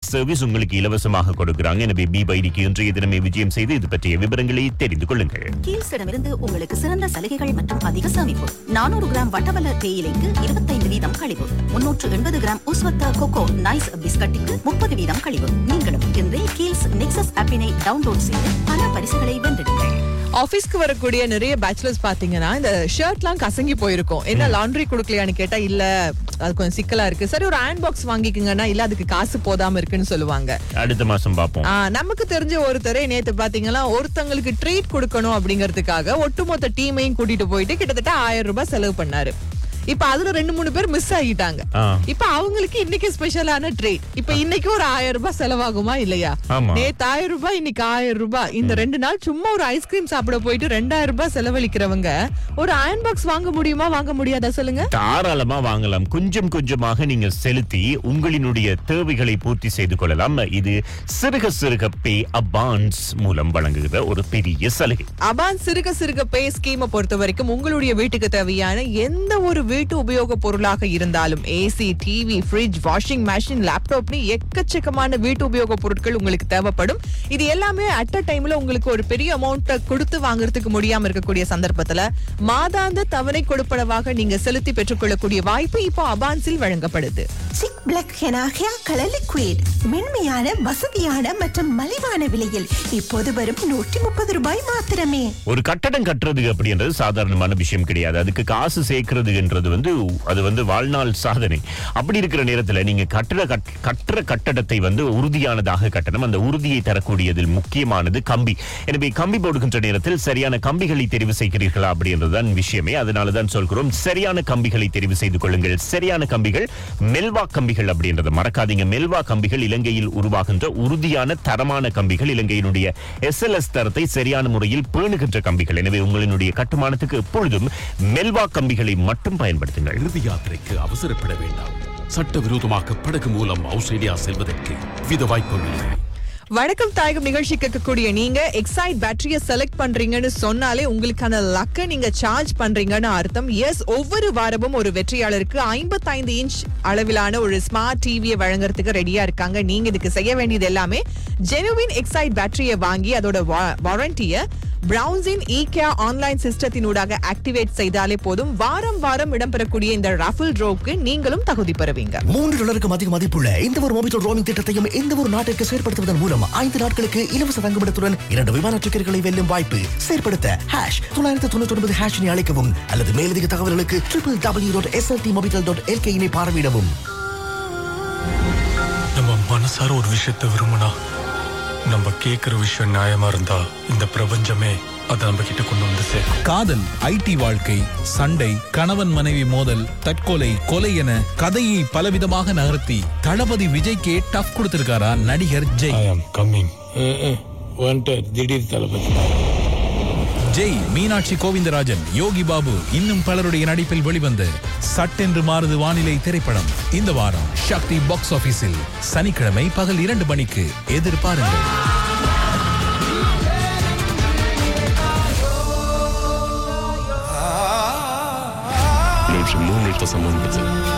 Service உங்களுக்கு இலவசமாக கொடுக்கிறாங்க எனவே பிபைடிக்கு இன்றைய தினமே விஜயம் செய்து இது பற்றிய விவரங்களை தெரிந்து கொள்ளுங்கள் கீழ்ஸிடமிருந்து உங்களுக்கு சிறந்த சலுகைகள் மற்றும் அதிக சேமிப்பு நானூறு கிராம் வட்டவல தேயிலைக்கு இருபத்தைந்து வீதம் கழிவு முன்னூற்று எண்பது கிராம் உஸ்வத்தா கொக்கோ நைஸ் பிஸ்கட்டிற்கு முப்பது வீதம் கழிவு நீங்களும் இன்றே கீல்ஸ் நெக்ஸஸ் ஆப்பினை டவுன்லோட் செய்து பல பரிசுகளை வென்றெடுங்கள் ஆபீஸ்க்கு வரக்கூடிய நிறைய பேச்சுலர்ஸ் பாத்தீங்கன்னா இந்த ஷர்ட்லாம் கசங்கி போயிருக்கும் என்ன லாண்ட்ரி கொடுக்கலையான்னு கேட்டா இல்ல அது கொஞ்சம் சிக்கலா இருக்கு சரி ஒரு அயன் பாக்ஸ் வாங்கிக்கங்கன்னா இல்ல அதுக்கு காசு போதாம இருக்குன்னு சொல்லுவாங்க அடுத்த மாசம் பார்ப்போம் ஆ, நமக்கு தெரிஞ்ச ஒருத்தரே நேத்து பாத்தீங்கன்னா ஒருத்தங்களுக்கு ட்ரீட் கொடுக்கணும் அப்படிங்கறதுக்காக ஒட்டுமொத்த டீமையும் கூட்டிட்டு போயிட்டு கிட்டத்தட்ட ஆயிரம் ரூபாய் செலவு பண்ணாரு இப்ப அதுல ரெண்டு மூணு பேர் மிஸ் ஆகிட்டாங்க ஆ. இப்ப அவங்களுக்கு இன்னைக்கு ஸ்பெஷலான ட்ரீட் இப்ப இன்னைக்கு ஒரு ஆயிரம் ரூபாய் செலவாகுமா இல்லையா ஆமா. நேத்து ஆயிரம் ரூபாய் இன்னைக்கு ஆயிரம் ரூபாய் இந்த ரெண்டு நாள் சும்மா ஒரு ஐஸ்கிரீம் சாப்பிட போயிட்டு ரெண்டாயிரம் ரூபாய் செலவழிக்கிறவங்க ஒரு அயன் பாக்ஸ் வாங்க முடியுமா வாங்க முடியாதா சொல்லுங்க தாராளமா வாங்கலாம் கொஞ்சம் கொஞ்சமாக நீங்க செலுத்தி உங்களினுடைய தேவைகளை பூர்த்தி செய்து கொள்ளலாம் இது சிறுக சிறுக பே அபான்ஸ் மூலம் வழங்குகிற ஒரு பெரிய சலுகை அபான் சிறுக சிறுக பே ஸ்கீமை பொறுத்த வரைக்கும் உங்களுடைய வீட்டுக்கு தேவையான எந்த ஒரு வீட்டு உபயோக பொருளாக இருந்தாலும் AC TV fridge washing machine லேப்டாப்னு எக்கச்சக்கமான வீட்டு உபயோக பொருட்கள் உங்களுக்கு தேவைப்படும் இது எல்லாமே அட் அ டைம்ல உங்களுக்கு ஒரு பெரிய அமௌண்ட்டை கொடுத்து வாங்குறதுக்கு முடியாம இருக்கக்கூடிய சந்தர்ப்பத்துல மாதாந்த தவணை கொடுப்பனவாக நீங்க செலுத்தி பெற்றுக்கொள்ளக்கூடிய வாய்ப்பு இப்போ அபான்ஸில் வழங்கப்படுது chic black henna hair colour liquid மென்மையான வசதியான மற்றும் மலிவான விலையில் இப்போது வரும் நூற்றி முப்பது ரூபாய் மாத்திரமே ஒரு கட்டடம் கட்டுறது அப்படின்றது சாதாரணமான விஷயம் கிடையாது அதுக்கு காசு சேர்க்கிறதுன்றது வந்து அது வந்து வாழ்நாள் சாதனை அப்படி இருக்கிற நேரத்துல நீங்க கட்டட கட்- கட்டுற கட்டடத்தை வந்து உறுதியானதாக கட்டணும் அந்த உறுதியை தரக்கூடியதில் முக்கியமானது கம்பி எனவே கம்பி போடுகின்ற நேரத்தில் சரியான கம்பிகளை தெரிவு செய்கிறீர்களா அப்படின்றதுதான் விஷயமே அதனால தான் சொல்கிறோம் சரியான கம்பிகளை தெரிவு செய்து கொள்ளுங்கள் சரியான கம்பிகள் மெல்வா கம்பிகள் அப்படின்றத மறக்காதீங்க மெல்வா கம்பிகள் இலங்கையில் உருவாகின்ற உறுதியான தரமான கம்பிகள் இலங்கையினுடைய எஸ்எல்எஸ் தரத்தை சரியான முறையில் பேணுகின்ற கம்பிகள் எனவே உங்களினுடைய கட்டுமானத்துக்கு எப்பொழுதும் மெல்வா கம்பிகளை மட்டும் பயன்படுத்துங்கள் இறுதி யாத்திரைக்கு அவசரப்பட வேண்டாம் சட்டவிரோதமாக படகு மூலம் ஆஸ்திரேலியா செல்வதற்கு வித வாய்ப்புகள் வணக்கம் தாயகம் நிகழ்ச்சி கேட்கக்கூடிய நீங்க எக்ஸைட் பேட்டரியை செலக்ட் பண்றீங்கன்னு சொன்னாலே உங்களுக்கான லக்க நீங்க சார்ஜ் பண்றீங்கன்னு அர்த்தம் எஸ் ஒவ்வொரு வாரமும் ஒரு வெற்றியாளருக்கு 55 இன்ச் அளவிலான ஒரு ஸ்மார்ட் டிவியை வழங்குறதுக்கு ரெடியா இருக்காங்க நீங்க இதுக்கு செய்ய வேண்டியது எல்லாமே ஜெனுவின் எக்ஸைட் பேட்டரியை வாங்கி அதோட வாரண்டியை பிரவுன்ஸின் ஈகே ஆன்லைன் சிஸ்டத்தினூடாக ஆக்டிவேட் செய்தாலே போதும் வாரம் வாரம் இடம்பெறக்கூடிய இந்த ரஃபிள் ட்ரோவுக்கு நீங்களும் தகுதி பெறுவீங்க மூன்று டாலருக்கும் அதிக மதிப்புள்ள எந்த ஒரு மொபைல் ரோமிங் திட்டத்தையும் எந்த ஒரு நாட்டிற்கு செயற்படுத்துவதன் மூலம் ஐந்து நாட்களுக்கு இலவச தங்குமிடத்துடன் இரண்டு விமான டிக்கெட்டுகளை வெல்லும் வாய்ப்பு செயற்படுத்த ஹேஷ் தொள்ளாயிரத்து தொண்ணூற்றி ஒன்பது ஹேஷினை அழைக்கவும் அல்லது மேலதிக தகவல்களுக்கு triple W dot SLT mobile dot எல்கேயினை பார்வையிடவும் நம்ம மனசார ஒரு விஷயத்தை விரும்பினா நம்ம கேட்குற விஷயம் நியாயமா இருந்தா இந்த பிரபஞ்சமே அதை நம்ம கிட்ட கொண்டு வந்து சேர்க்கும் காதல் ஐடி வாழ்க்கை சண்டை கணவன் மனைவி மோதல் தற்கொலை கொலை என கதையை பலவிதமாக நகர்த்தி தளபதி விஜய்க்கே டஃப் கொடுத்திருக்காரா நடிகர் ஜெய் ஐ ஆம் கம்மிங் வந்துட்டு திடீர் தளபதி ஜெய் மீனாட்சி கோவிந்தராஜன் யோகி பாபு இன்னும் பலருடைய நடிப்பில் வெளிவந்த சட்டென்று மாறுது வானிலை திரைப்படம் இந்த வாரம் சக்தி பாக்ஸ் ஆபீஸில் சனிக்கிழமை பகல் இரண்டு மணிக்கு எதிர்பாருங்கள் நூற்றி மூன்று தசம் ஒன்பது